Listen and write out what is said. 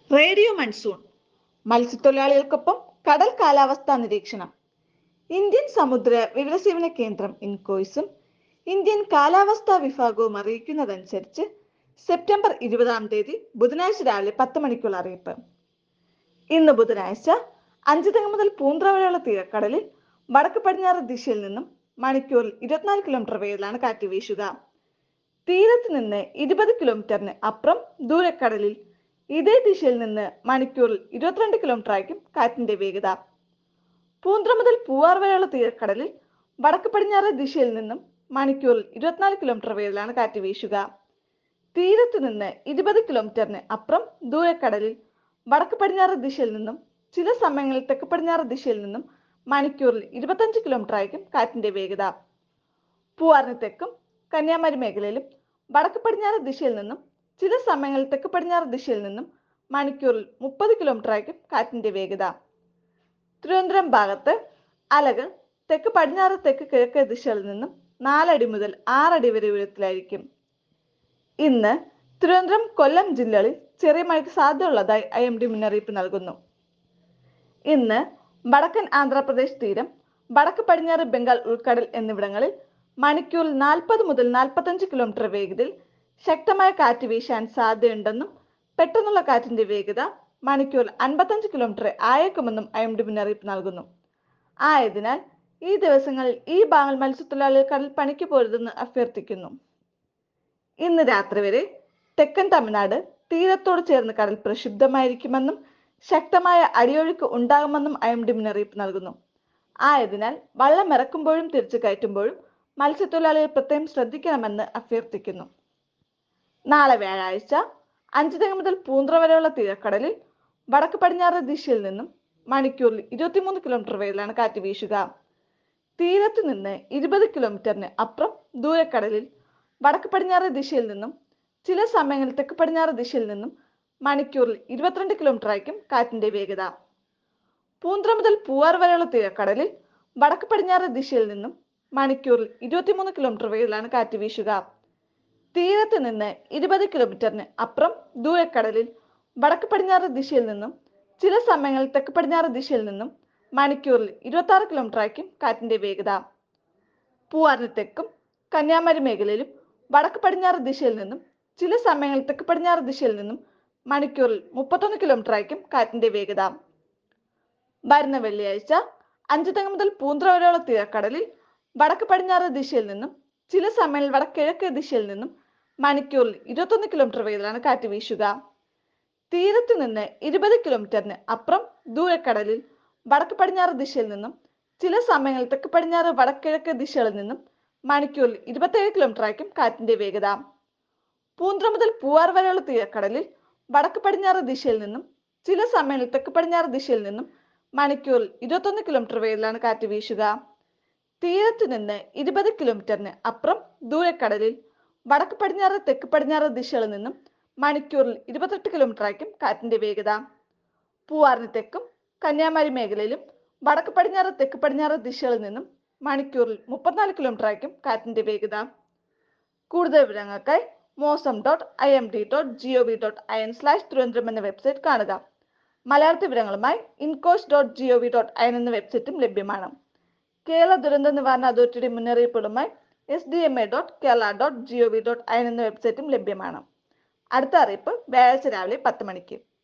radio monsoon മത്സ്യത്തൊഴിലാളികൾക്കൊപ്പം കടൽ കാലാവസ്ഥാ നിരീക്ഷണം ഇന്ത്യൻ സമുദ്ര വിവരസേവന കേന്ദ്രം ഇൻകോയ്സും ഇന്ത്യൻ കാലാവസ്ഥാ വിഭാഗവും അറിയിക്കുന്നതനുസരിച്ച് സെപ്റ്റംബർ ഇരുപതാം തീയതി ബുധനാഴ്ച രാവിലെ പത്ത് മണിക്കുള്ള അറിയിപ്പ് ഇന്ന് ബുധനാഴ്ച അഞ്ചുതെങ്ങ് മുതൽ പൂന്ത്ര വരെയുള്ള തീരക്കടലിൽ വടക്ക് പടിഞ്ഞാറ് ദിശയിൽ നിന്നും മണിക്കൂറിൽ ഇരുപത്തിനാല് കിലോമീറ്റർ വേഗത്തിലാണ് കാറ്റ് വീശുക തീരത്ത് നിന്ന് ഇരുപത് കിലോമീറ്ററിന് അപ്പുറം ദൂരക്കടലിൽ ഇതേ ദിശയിൽ നിന്ന് മണിക്കൂറിൽ ഇരുപത്തിരണ്ട് കിലോമീറ്റർ ആയിരിക്കും കാറ്റിന്റെ വേഗത പൂന്ത്ര മുതൽ പൂവാർ വരെയുള്ള തീരക്കടലിൽ വടക്ക് പടിഞ്ഞാറ് ദിശയിൽ നിന്നും മണിക്കൂറിൽ ഇരുപത്തിനാല് കിലോമീറ്റർ വേഗത്തിലാണ് കാറ്റ് വീശുക തീരത്ത് നിന്ന് ഇരുപത് കിലോമീറ്ററിന് അപ്പുറം ദൂരക്കടലിൽ വടക്ക് പടിഞ്ഞാറ് ദിശയിൽ നിന്നും ചില സമയങ്ങളിൽ തെക്ക് പടിഞ്ഞാറ് ദിശയിൽ നിന്നും മണിക്കൂറിൽ ഇരുപത്തഞ്ച് കിലോമീറ്റർ ആയിരിക്കും കാറ്റിന്റെ വേഗത പൂവാറിന് തെക്കും കന്യാകുമാരി മേഖലയിലും വടക്ക് പടിഞ്ഞാറ് ദിശയിൽ നിന്നും ചില സമയങ്ങളിൽ തെക്ക് പടിഞ്ഞാറ് ദിശയിൽ നിന്നും മണിക്കൂറിൽ മുപ്പത് കിലോമീറ്റർ ആയിരിക്കും കാറ്റിന്റെ വേഗത തിരുവനന്തപുരം ഭാഗത്ത് അലകൾ തെക്ക് പടിഞ്ഞാറ് തെക്ക് കിഴക്ക് ദിശകളിൽ നിന്നും നാലടി മുതൽ ആറടി വരെ ഉയരത്തിലായിരിക്കും ഇന്ന് തിരുവനന്തപുരം കൊല്ലം ജില്ലകളിൽ ചെറിയ മഴയ്ക്ക് സാധ്യതയുള്ളതായി ഐ എം ഡി മുന്നറിയിപ്പ് നൽകുന്നു ഇന്ന് വടക്കൻ ആന്ധ്രാപ്രദേശ് തീരം വടക്ക് പടിഞ്ഞാറ് ബംഗാൾ ഉൾക്കടൽ എന്നിവിടങ്ങളിൽ മണിക്കൂറിൽ നാൽപ്പത് മുതൽ നാൽപ്പത്തഞ്ച് കിലോമീറ്റർ വേഗതയിൽ ശക്തമായ കാറ്റ് വീശാൻ സാധ്യതയുണ്ടെന്നും പെട്ടെന്നുള്ള കാറ്റിന്റെ വേഗത മണിക്കൂറിൽ അൻപത്തഞ്ച് കിലോമീറ്റർ ആയേക്കുമെന്നും ഐ എം ഡി മുന്നറിയിപ്പ് നൽകുന്നു ആയതിനാൽ ഈ ദിവസങ്ങളിൽ ഈ ഭാഗങ്ങൾ മത്സ്യത്തൊഴിലാളികൾ കടൽ പണിക്ക് പോരുതെന്ന് അഭ്യർത്ഥിക്കുന്നു ഇന്ന് രാത്രി വരെ തെക്കൻ തമിഴ്നാട് തീരത്തോട് ചേർന്ന് കടൽ പ്രക്ഷുബ്ധമായിരിക്കുമെന്നും ശക്തമായ അടിയൊഴുക്ക് ഉണ്ടാകുമെന്നും ഐ എം ഡി മുന്നറിയിപ്പ് നൽകുന്നു ആയതിനാൽ വള്ളം ഇറക്കുമ്പോഴും തിരിച്ചു കയറ്റുമ്പോഴും മത്സ്യത്തൊഴിലാളികൾ പ്രത്യേകം ശ്രദ്ധിക്കണമെന്ന് അഭ്യർത്ഥിക്കുന്നു നാളെ വ്യാഴാഴ്ച അഞ്ച് തെങ്ങ് മുതൽ പൂന്ത്ര വരെയുള്ള തീരക്കടലിൽ വടക്ക് പടിഞ്ഞാറ് ദിശയിൽ നിന്നും മണിക്കൂറിൽ ഇരുപത്തിമൂന്ന് കിലോമീറ്റർ വേഗത്തിലാണ് കാറ്റ് വീശുക തീരത്ത് നിന്ന് ഇരുപത് കിലോമീറ്ററിന് അപ്പുറം ദൂരക്കടലിൽ വടക്ക് പടിഞ്ഞാറ് ദിശയിൽ നിന്നും ചില സമയങ്ങളിൽ തെക്ക് പടിഞ്ഞാറ് ദിശയിൽ നിന്നും മണിക്കൂറിൽ ഇരുപത്തിരണ്ട് കിലോമീറ്റർ ആയിരിക്കും കാറ്റിന്റെ വേഗത പൂന്ത്ര മുതൽ പൂവാർ വരെയുള്ള തീരക്കടലിൽ വടക്ക് പടിഞ്ഞാറ് ദിശയിൽ നിന്നും മണിക്കൂറിൽ ഇരുപത്തിമൂന്ന് കിലോമീറ്റർ വേഗത്തിലാണ് കാറ്റ് വീശുക തീരത്ത് നിന്ന് ഇരുപത് കിലോമീറ്ററിന് അപ്പുറം ദൂരക്കടലിൽ വടക്ക് പടിഞ്ഞാറ് ദിശയിൽ നിന്നും ചില സമയങ്ങളിൽ തെക്ക് പടിഞ്ഞാറ് ദിശയിൽ നിന്നും മണിക്കൂറിൽ ഇരുപത്തി ആറ് കിലോമീറ്റർ ആയിരിക്കും കാറ്റിന്റെ വേഗത പൂവാറിന് തെക്കും കന്യാകുമാരി മേഖലയിലും വടക്ക് പടിഞ്ഞാറ് ദിശയിൽ നിന്നും ചില സമയങ്ങളിൽ തെക്ക് പടിഞ്ഞാറ് ദിശയിൽ നിന്നും മണിക്കൂറിൽ മുപ്പത്തൊന്ന് കിലോമീറ്റർ ആയിരിക്കും കാറ്റിന്റെ വേഗത വരുന്ന വെള്ളിയാഴ്ച അഞ്ച് തെങ്ങ് മുതൽ പൂന്ത്ര വരെയുള്ള തീരക്കടലിൽ വടക്ക് പടിഞ്ഞാറ് ദിശയിൽ നിന്നും ചില സമയങ്ങളിൽ വടക്കിഴക്ക് ദിശയിൽ നിന്നും മണിക്കൂറിൽ ഇരുപത്തൊന്ന് കിലോമീറ്റർ വേഗത്തിലാണ് കാറ്റ് വീശുക തീരത്ത് നിന്ന് ഇരുപത് കിലോമീറ്ററിന് അപ്പുറം ദൂരക്കടലിൽ വടക്ക് പടിഞ്ഞാറ് ദിശയിൽ നിന്നും ചില സമയങ്ങളിൽ തെക്ക് പടിഞ്ഞാറ് വടക്കിഴക്ക് ദിശകളിൽ നിന്നും മണിക്കൂറിൽ ഇരുപത്തേഴ് കിലോമീറ്റർ ആയിരിക്കും കാറ്റിന്റെ വേഗത പൂന്ത്ര മുതൽ പൂവാർ വരെയുള്ള തീരക്കടലിൽ വടക്ക് പടിഞ്ഞാറ് ദിശയിൽ നിന്നും ചില സമയങ്ങളിൽ തെക്ക് പടിഞ്ഞാറ് ദിശയിൽ നിന്നും മണിക്കൂറിൽ ഇരുപത്തൊന്ന് കിലോമീറ്റർ വേഗത്തിലാണ് കാറ്റ് വീശുക തീരത്ത് നിന്ന് ഇരുപത് കിലോമീറ്ററിന് അപ്പുറം ദൂരക്കടലിൽ വടക്ക് പടിഞ്ഞാറ് തെക്ക് പടിഞ്ഞാറ് ദിശകളിൽ നിന്നും മണിക്കൂറിൽ ഇരുപത്തെട്ട് കിലോമീറ്റർ ആയിരിക്കും കാറ്റിന്റെ വേഗത പൂവാറിന് തെക്കും കന്യാകുമാരി മേഖലയിലും വടക്ക് പടിഞ്ഞാറ് തെക്ക് പടിഞ്ഞാറ് ദിശകളിൽ നിന്നും മണിക്കൂറിൽ മുപ്പത്തിനാല് കിലോമീറ്റർ ആയിരിക്കും കാറ്റിന്റെ വേഗത കൂടുതൽ വിവരങ്ങൾക്കായി Mausam dot I M D dot G O V dot I N slash Thiruvananthapuram എന്ന വെബ്സൈറ്റ് കാണുക മലയാളത്തിൽ വിവരങ്ങളുമായി INCOIS dot G O V dot I N എന്ന വെബ്സൈറ്റും ലഭ്യമാണ് കേരള ദുരന്ത നിവാരണ അതോറിറ്റിയുടെ മുന്നറിയിപ്പുകളുമായി S D M A dot Kerala dot G O V dot I N എന്ന വെബ്സൈറ്റും ലഭ്യമാണ് അടുത്ത അറിയിപ്പ് വ്യാഴാഴ്ച രാവിലെ പത്ത് മണിക്ക്